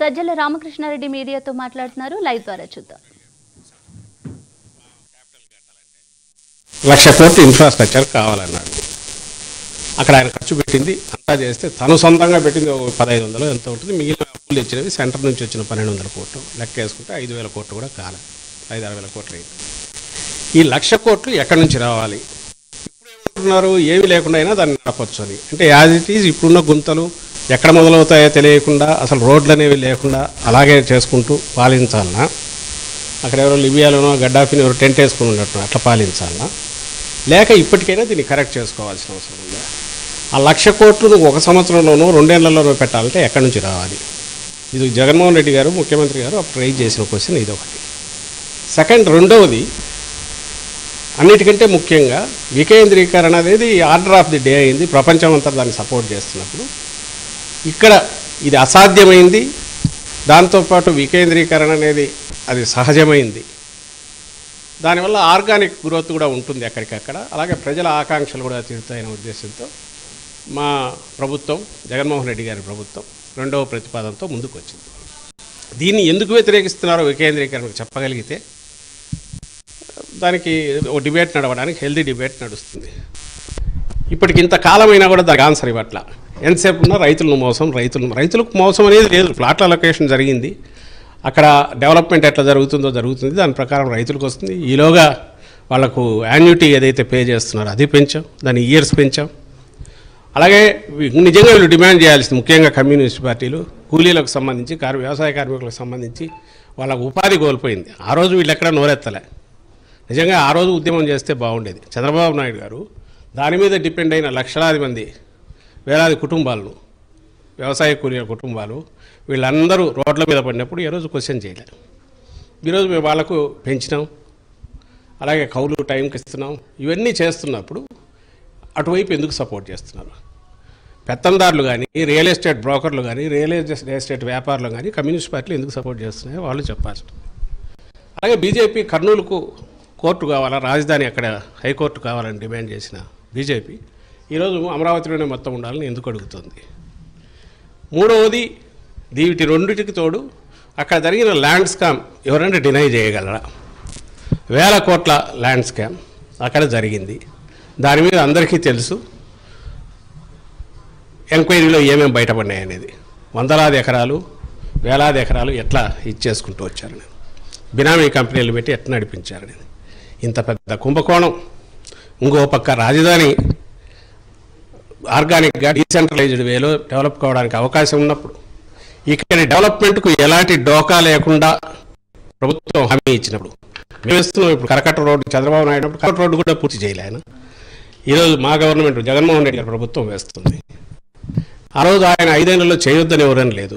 సజ్జల రామకృష్ణారెడ్డి మీడియాతో మాట్లాడుతున్నారు లైవ్ ద్వారా చూద్దాం లక్ష కోట్లు ఇన్ఫ్రాస్ట్రక్చర్ కావాలన్నాడు అక్కడ ఆయన ఖర్చు పెట్టింది అంతా చేస్తే తను సొంతంగా పెట్టింది ఒక పదహైదు వందలు ఎంత ఉంటుంది మిగిలిన అప్పులు ఇచ్చినవి సెంటర్ నుంచి వచ్చిన పన్నెండు వందల కోట్లు లెక్క వేసుకుంటే ఐదు వేల కోట్లు కూడా కాలే ఐదు ఆరు వేల కోట్లు అయింది ఈ లక్ష కోట్లు ఎక్కడి నుంచి రావాలి ఇప్పుడు ఏమంటున్నారు ఏమీ లేకుండా అయినా దాన్ని నడపచ్చు అని అంటే యాజ్ ఇట్ ఈజ్ ఇప్పుడున్న గుంతలు ఎక్కడ మొదలవుతాయో తెలియకుండా అసలు రోడ్లు అనేవి లేకుండా అలాగే చేసుకుంటూ పాలించాలన్నా అక్కడ ఎవరో లిబియాలోనో గడ్డాఫీని ఎవరు టెంట్ వేసుకుని ఉన్నట్టు అట్లా పాలించాలన్నా లేక ఇప్పటికైనా దీన్ని కరెక్ట్ చేసుకోవాల్సిన అవసరం ఉందా ఆ లక్ష కోట్లు నువ్వు ఒక సంవత్సరంలోనూ రెండేళ్లలోనూ పెట్టాలంటే ఎక్కడి నుంచి రావాలి ఇది జగన్మోహన్ రెడ్డి గారు ముఖ్యమంత్రి గారు అప్పుడు రైజ్ చేసిన క్వశ్చన్ ఇది ఒకటి సెకండ్ రెండవది అన్నిటికంటే ముఖ్యంగా వికేంద్రీకరణ అనేది ఆర్డర్ ఆఫ్ ది డే అయింది ప్రపంచం అంతా దాన్ని సపోర్ట్ చేస్తున్నప్పుడు ఇక్కడ ఇది అసాధ్యమైంది దాంతోపాటు వికేంద్రీకరణ అనేది అది సహజమైంది దానివల్ల ఆర్గానిక్ గ్రోత్ కూడా ఉంటుంది ఎక్కడికక్కడ అలాగే ప్రజల ఆకాంక్షలు కూడా తీరుతాయనే ఉద్దేశంతో మా ప్రభుత్వం జగన్మోహన్ రెడ్డి గారి ప్రభుత్వం రెండవ ప్రతిపాదనతో ముందుకు వచ్చింది దీన్ని ఎందుకు వ్యతిరేకిస్తున్నారో వికేంద్రీకరణకు చెప్పగలిగితే దానికి ఓ డిబేట్ నడవడానికి హెల్దీ డిబేట్ నడుస్తుంది ఇప్పటికి ఇంత కాలమైనా కూడా దానికి ఆన్సర్ ఇవ్వట్ల ఎంతసేపు ఉన్నా రైతులను మోసం రైతులు రైతులకు మోసం అనేది లేదు ఫ్లాట్ల అలొకేషన్ జరిగింది అక్కడ డెవలప్మెంట్ ఎట్లా జరుగుతుందో జరుగుతుంది దాని ప్రకారం రైతులకు వస్తుంది ఈలోగా వాళ్ళకు యాన్యుటీ ఏదైతే పే చేస్తున్నారో అది పెంచాం దాని ఇయర్స్ పెంచాం అలాగే వీ- నిజంగా వీళ్ళు డిమాండ్ చేయాల్సింది ముఖ్యంగా కమ్యూనిస్ట్ పార్టీలు కూలీలకు సంబంధించి కార్ వ్యవసాయ కార్మికులకు సంబంధించి వాళ్ళకు ఉపాధి కోల్పోయింది ఆ రోజు వీళ్ళు ఎక్కడ నోరెత్తలే నిజంగా ఆ రోజు ఉద్యమం చేస్తే బాగుండేది చంద్రబాబు నాయుడు గారు దాని మీద డిపెండ్ అయిన లక్షలాది మంది వేలాది కుటుంబాలను వ్యవసాయ కూలీల కుటుంబాలు వీళ్ళందరూ రోడ్ల మీద పడినప్పుడు ఏ రోజు క్వశ్చన్ చేయలేదు ఈరోజు మేము వాళ్ళకు పెంచినాం అలాగే కౌలు టైంకి ఇస్తున్నాం ఇవన్నీ చేస్తున్నప్పుడు అటువైపు ఎందుకు సపోర్ట్ చేస్తున్నారు పెత్తందారులు కానీ రియల్ ఎస్టేట్ బ్రోకర్లు కానీ రియల్ ఎస్టేట్ వ్యాపారులు కానీ కమ్యూనిస్ట్ పార్టీలు ఎందుకు సపోర్ట్ చేస్తున్నాయో వాళ్ళు చెప్పాల్సి అలాగే బీజేపీ కర్నూలుకు కోర్టు కావాలా రాజధాని అక్కడ హైకోర్టు కావాలని డిమాండ్ చేసిన బీజేపీ ఈరోజు అమరావతిలోనే మొత్తం ఉండాలని ఎందుకు అడుగుతుంది మూడవది వీటి రెండిటికి తోడు అక్కడ జరిగిన ల్యాండ్ స్కామ్ ఎవరైనా డినై చేయగలరా వేల కోట్ల ల్యాండ్ స్కామ్ అక్కడ జరిగింది దాని మీద అందరికీ తెలుసు ఎంక్వైరీలో ఏమేమి బయటపడినాయి అనేది వందలాది ఎకరాలు వేలాది ఎకరాలు ఎట్లా ఇచ్చేసుకుంటూ వచ్చారని బినామీ కంపెనీలు పెట్టి ఎట్లా నడిపించారని ఇంత పెద్ద కుంభకోణం ఇంకో పక్క రాజధాని ఆర్గానిక్గా డీసెంట్రలైజ్డ్ వేలో డెవలప్ కావడానికి అవకాశం ఉన్నప్పుడు ఇక్కడి డెవలప్మెంట్కు ఎలాంటి డోకా లేకుండా ప్రభుత్వం హామీ ఇచ్చినప్పుడు మేము ఇస్తున్నాం ఇప్పుడు కరకట్ట రోడ్డు చంద్రబాబు నాయుడు అప్పుడు కరకట్ట రోడ్డు కూడా పూర్తి చేయలే ఆయన ఈరోజు మా గవర్నమెంట్ జగన్మోహన్ రెడ్డి గారి ప్రభుత్వం వేస్తుంది ఆ రోజు ఆయన ఐదేళ్లలో చేయొద్దని ఎవరని లేదు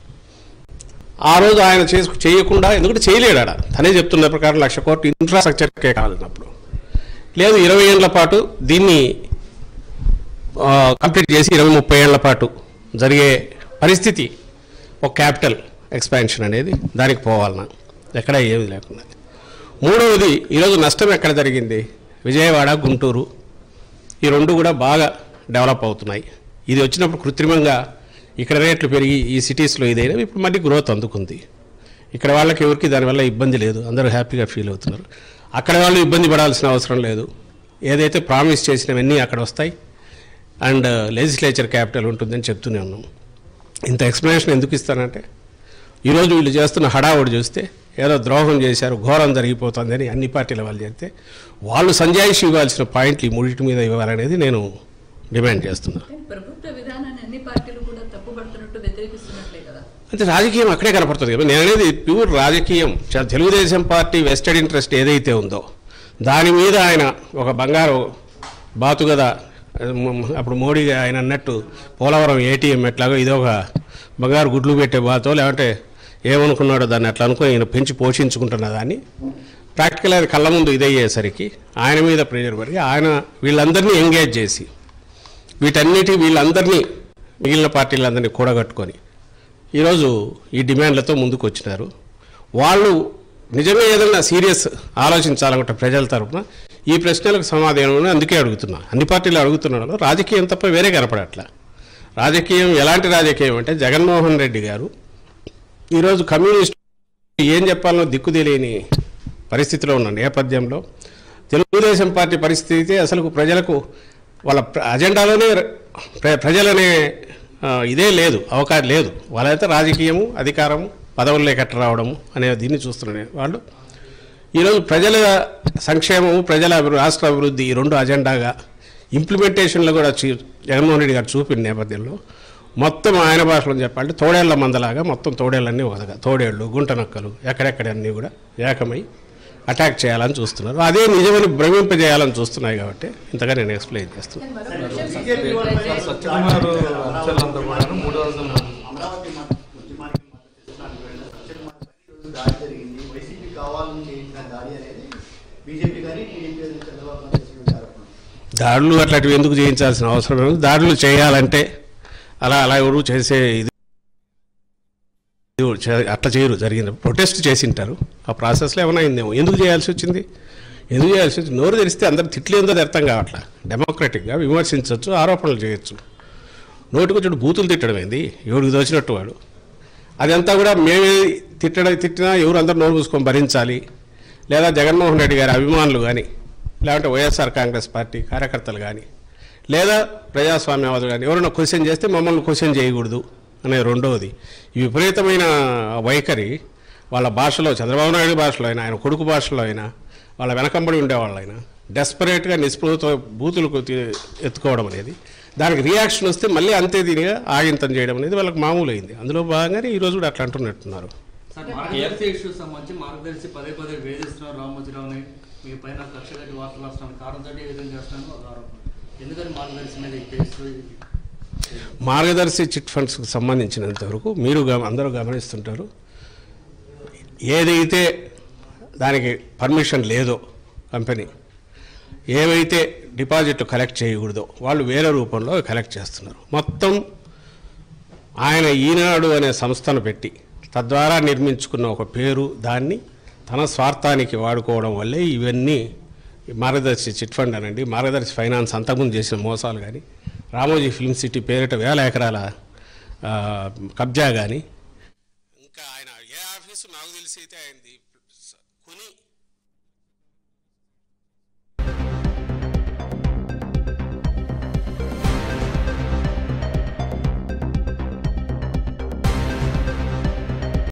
ఆ రోజు ఆయన చేసు చేయకుండా ఎందుకంటే చేయలేడు ఆడ తనే చెప్తున్న ప్రకారం లక్ష కోట్లు ఇన్ఫ్రాస్ట్రక్చర్కే కావాలన్నప్పుడు లేదు ఇరవై ఏళ్ళ పాటు దీన్ని ఆ, కంప్లీట్ చేసి ఇరవై ముప్పై ఏళ్ల పాటు జరిగే పరిస్థితి ఒక క్యాపిటల్ ఎక్స్పాన్షన్ అనేది దానికి పోవాలన్నా ఎక్కడ ఏమి లేకుండా మూడవది ఈరోజు నష్టం ఎక్కడ జరిగింది విజయవాడ గుంటూరు ఈ రెండు కూడా బాగా డెవలప్ అవుతున్నాయి ఇది వచ్చినప్పుడు కృత్రిమంగా ఇక్కడ రేట్లు పెరిగి ఈ సిటీస్లో ఇదైనా ఇప్పుడు మళ్ళీ గ్రోత్ అందుకుంది ఇక్కడ వాళ్ళకి ఎవరికి దానివల్ల ఇబ్బంది లేదు అందరూ హ్యాపీగా ఫీల్ అవుతున్నారు అక్కడ వాళ్ళు ఇబ్బంది పడాల్సిన అవసరం లేదు ఏదైతే ప్రామిస్ చేసినవన్నీ అక్కడ వస్తాయి అండ్ లెజిస్లేచర్ క్యాపిటల్ ఉంటుందని చెప్తూనే ఉన్నాం ఇంత ఎక్స్ప్లెనేషన్ ఎందుకు ఇస్తానంటే ఈరోజు వీళ్ళు చేస్తున్న హడావుడి చూస్తే ఏదో ద్రోహం చేశారు ఘోరం జరిగిపోతుందని అన్ని పార్టీల వాళ్ళు చెప్తే వాళ్ళు సంజాయిషి ఇవ్వాల్సిన పాయింట్లు ఈ మూడింటి మీద ఇవ్వాలనేది నేను డిమాండ్ చేస్తున్నాను ప్రభుత్వ విధానాన్ని అన్ని పార్టీలు కూడా తప్పుపడుతున్నట్టు వ్యతిరేకిస్తున్నట్లే కదా అంటే రాజకీయం అక్కడే కనపడుతుంది కదా నేను అనేది ప్యూర్ రాజకీయం చ- తెలుగుదేశం పార్టీ వెస్టెడ్ ఇంట్రెస్ట్ ఏదైతే ఉందో దాని మీద ఆయన ఒక బంగారు బాతు కదా అప్పుడు మోడీ ఆయన అన్నట్టు పోలవరం ఏటీఎం ఎట్లాగో ఇది ఒక బంగారు గుడ్లు పెట్టే బాతో లేదంటే ఏమనుకున్నాడో దాన్ని అట్లా అనుకుని ఈయన పెంచి పోషించుకుంటున్న దాన్ని ప్రాక్టికల్ అది కళ్ళ ముందు ఇదయ్యేసరికి ఆయన మీద ప్రెజర్ పడి ఆయన వీళ్ళందరినీ ఎంగేజ్ చేసి వీటన్నిటి వీళ్ళందరినీ మిగిలిన పార్టీలందరినీ కూడగట్టుకొని ఈరోజు ఈ డిమాండ్లతో ముందుకు వచ్చినారు వాళ్ళు నిజమే ఏదైనా సీరియస్ ఆలోచించాలనుకుంటే ప్రజల తరపున ఈ ప్రశ్నలకు సమాధానం అందుకే అడుగుతున్నా అన్ని పార్టీలు అడుగుతున్నాడు రాజకీయం తప్ప వేరే కనపడట్లా రాజకీయం ఎలాంటి రాజకీయం అంటే జగన్మోహన్ రెడ్డి గారు ఈరోజు కమ్యూనిస్ట్ ఏం చెప్పాలనో దిక్కు తెలియని పరిస్థితిలో ఉన్న నేపథ్యంలో తెలుగుదేశం పార్టీ పరిస్థితి అసలు ప్రజలకు వాళ్ళ ప్ర- అజెండాలోనే ప్ర- ప్రజలనే ఆ, ఇదే లేదు అవకాశం లేదు వాళ్ళైతే రాజకీయము అధికారము పదవుల్లో కట్ట రావడము అనే దీన్ని చూస్తున్నాను వాళ్ళు ఈరోజు ప్రజల సంక్షేమము ప్రజల అభి- రాష్ట్ర అభివృద్ధి ఈ రెండు అజెండాగా ఇంప్లిమెంటేషన్లో కూడా చీ- జగన్మోహన్ రెడ్డి గారు చూపిన నేపథ్యంలో మొత్తం ఆయన భాషలో చెప్పాలంటే తోడేళ్ల మందలాగా మొత్తం తోడేళ్ళన్నీ ఒకగా తోడేళ్ళు గుంట నక్కలు ఎక్కడెక్కడ అన్నీ కూడా ఏకమై అటాక్ చేయాలని చూస్తున్నారు అదే నిజమని భ్రమింపజేయాలని చూస్తున్నాయి కాబట్టి ఇంతగా నేను ఎక్స్ప్లెయిన్ చేస్తున్నాను సత్యకుమార్ అంశాలంతా కూడా మూడు రోజుల అమరావతి మాట ఉద్యమానికి మద్దతు ఇస్తున్నాను వీళ్ళు. సత్యకుమార్ పై ఈరోజు దాడి జరిగింది వైసీపీ కావాలని చేయించిన దాడి అనేది బీజేపీ కానీ టీడీపీ కానీ చంద్రబాబు నాయుడు చేసిన ఆరోపణ దాడులు అట్లాంటివి ఎందుకు చేయించాల్సిన అవసరం లేదు దాడులు చేయాలంటే అలా అలా ఎవరు చేసే ఇది ఇది చే- అట్లా చేయరు జరిగింది ప్రొటెస్ట్ చేసింటారు ఆ ప్రాసెస్లో ఏమైనా అయిందేమో ఎందుకు చేయాల్సి వచ్చింది ఎందుకు చేయాల్సి వచ్చింది నోరు తెరిస్తే అందరు తిట్లు ఏందో అర్థం కావట్లా డెమోక్రటిక్గా విమర్శించవచ్చు ఆరోపణలు చేయొచ్చు నోటికి వచ్చి బూతులు తిట్టడం ఏంది ఎవరికి దోచినట్టు వాడు అదంతా కూడా మేమే తిట్టడం తిట్టినా ఎవరు అందరూ నోరు మూసుకొని భరించాలి లేదా జగన్మోహన్ రెడ్డి గారి అభిమానులు కానీ లేదంటే వైఎస్ఆర్ కాంగ్రెస్ పార్టీ కార్యకర్తలు కానీ లేదా ప్రజాస్వామ్యవాదులు కానీ ఎవరైనా క్వశ్చన్ చేస్తే మమ్మల్ని క్వశ్చన్ చేయకూడదు అనే రెండవది ఈ విపరీతమైన వైఖరి వాళ్ళ భాషలో చంద్రబాబు నాయుడు భాషలో అయినా ఆయన కొడుకు భాషలో అయినా వాళ్ళ వెనకంబడి ఉండేవాళ్ళైనా డెస్పరేట్గా నిస్పృహతో బూతులకు తీ- ఎత్తుకోవడం అనేది దానికి రియాక్షన్ వస్తే మళ్ళీ అంతే దీనిగా ఆగింతం చేయడం అనేది వాళ్ళకి మామూలు అయింది అందులో భాగంగానే ఈరోజు కూడా అట్లా అంటున్నట్టున్నారు సార్ మార్గదర్శి ఇష్యూస్ సంబంధించి మార్గదర్శి పదే పదే వేధిస్తున్నారు రామోజీరావుని మీ పైన కక్ష కట్టి వార్తలు వస్తున్నాను కారణం తోటి ఏ విధంగా చేస్తున్నాను ఒక ఆరోపణ ఎందుకని మార్గదర్శి మీద ఈ కేసు మార్గదర్శి చిట్ ఫండ్స్కి సంబంధించినంత వరకు మీరు గమ- అందరూ గమనిస్తుంటారు ఏదైతే దానికి పర్మిషన్ లేదో కంపెనీ ఏవైతే డిపాజిట్లు కలెక్ట్ చేయకూడదో వాళ్ళు వేరే రూపంలో కలెక్ట్ చేస్తున్నారు మొత్తం ఆయన ఈనాడు అనే సంస్థను పెట్టి తద్వారా నిర్మించుకున్న ఒక పేరు దాన్ని తన స్వార్థానికి వాడుకోవడం వల్లే ఇవన్నీ ఈ మార్గదర్శి చిట్ ఫండ్ అనండి మార్గదర్శి ఫైనాన్స్ అంతకుముందు చేసిన మోసాలు కానీ రామోజీ ఫిల్మ్ సిటీ పేరిట వేల ఎకరాల ఆ, కబ్జా కానీ ఇంకా ఆయన ఏ ఆఫీసు నాకు తెలిసి అయితే ఆయనది